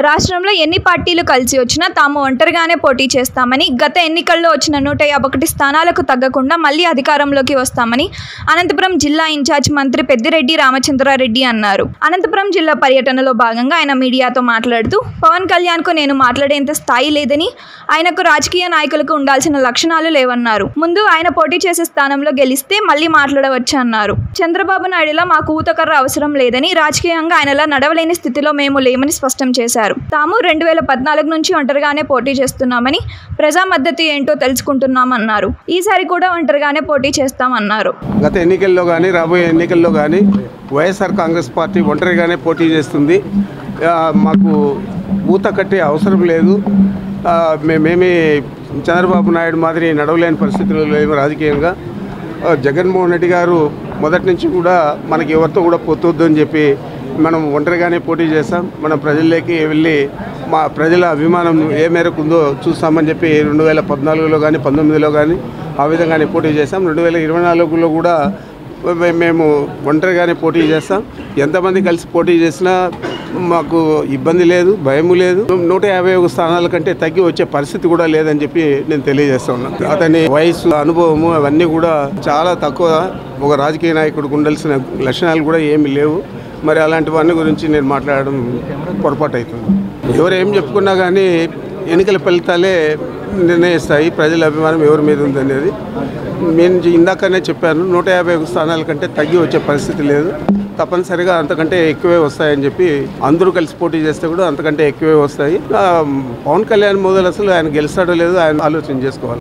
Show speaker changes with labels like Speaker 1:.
Speaker 1: రాష్ట్రంలో ఎన్ని పార్టీలు కలిసి వచ్చినా తాము ఒంటరిగానే పోటీ చేస్తామని గత ఎన్నికల్లో వచ్చిన నూట యాభై ఒకటి స్థానాలకు తగ్గకుండా మళ్ళీ అధికారంలోకి వస్తామని అనంతపురం జిల్లా ఇన్ఛార్జ్ మంత్రి పెద్దిరెడ్డి రామచంద్రారెడ్డి అన్నారు అనంతపురం జిల్లా పర్యటనలో భాగంగా ఆయన మీడియాతో మాట్లాడుతూ పవన్ కళ్యాణ్కు నేను మాట్లాడేంత స్థాయి లేదని ఆయనకు రాజకీయ నాయకులకు ఉండాల్సిన లక్షణాలు లేవన్నారు ముందు ఆయన పోటీ చేసే స్థానంలో గెలిస్తే మళ్ళీ మాట్లాడవచ్చు అన్నారు చంద్రబాబు నాయుడులా మాకు ఊతకర్ర అవసరం లేదని రాజకీయంగా ఆయనలా నడవలేని స్థితిలో మేము లేమని స్పష్టం చేశారు తాము రెండు వేల పద్నాలుగు నుంచి ఒంటరిగానే పోటీ చేస్తున్నామని ప్రజా మద్దతు ఏంటో తెలుసుకుంటున్నామన్నారు ఈసారి కూడా ఒంటరిగానే పోటీ చేస్తామన్నారు
Speaker 2: గత ఎన్నికల్లో కానీ రాబోయే ఎన్నికల్లో కానీ వైఎస్ఆర్ కాంగ్రెస్ పార్టీ ఒంటరిగానే పోటీ చేస్తుంది ఆ, మాకు ఊత కట్టే అవసరం లేదు ఆ, మేమేమి చంద్రబాబు నాయుడు మాదిరి నడవలేని పరిస్థితుల్లో లేము రాజకీయంగా ఆ, జగన్మోహన్ రెడ్డి గారు మొదటి నుంచి కూడా మనకి ఎవరితో కూడా పొత్తొద్దు అని చెప్పి మనం ఒంటరిగానే పోటీ చేస్తాం మనం ప్రజల్లోకి వెళ్ళి మా ప్రజల అభిమానం ఏ మేరకు ఉందో చూస్తామని చెప్పి రెండు వేల పద్నాలుగులో కానీ పంతొమ్మిదిలో కానీ ఆ విధంగానే పోటీ చేస్తాం రెండు వేల ఇరవై నాలుగులో కూడా మే- మేము ఒంటరిగానే పోటీ చేస్తాం ఎంతమంది కలిసి పోటీ చేసినా మాకు ఇబ్బంది లేదు భయము లేదు నూట యాభై ఒక స్థానాల కంటే తగ్గి వచ్చే పరిస్థితి కూడా లేదని చెప్పి నేను తెలియజేస్తా ఉన్నాను అతని వయసు అనుభవము అవన్నీ కూడా చాలా తక్కువ ఒక రాజకీయ నాయకుడికి ఉండాల్సిన లక్షణాలు కూడా ఏమీ లేవు మరి అలాంటివన్నీ గురించి నేను మాట్లాడడం పొరపాటు అవుతుంది ఎవరు ఏం చెప్పుకున్నా కానీ ఎన్నికల ఫలితాలే నిర్ణయిస్తాయి ప్రజల అభిమానం ఎవరి మీద ఉందనేది నేను ఇందాకనే చెప్పాను నూట యాభై ఒక స్థానాల కంటే తగ్గి వచ్చే పరిస్థితి లేదు తప్పనిసరిగా అంతకంటే ఎక్కువే వస్తాయని చెప్పి అందరూ కలిసి పోటీ చేస్తే కూడా అంతకంటే ఎక్కువే వస్తాయి ఆ, పవన్ కళ్యాణ్ మొదలు అసలు ఆయన గెలుస్తాడో లేదో ఆయన ఆలోచన చేసుకోవాలి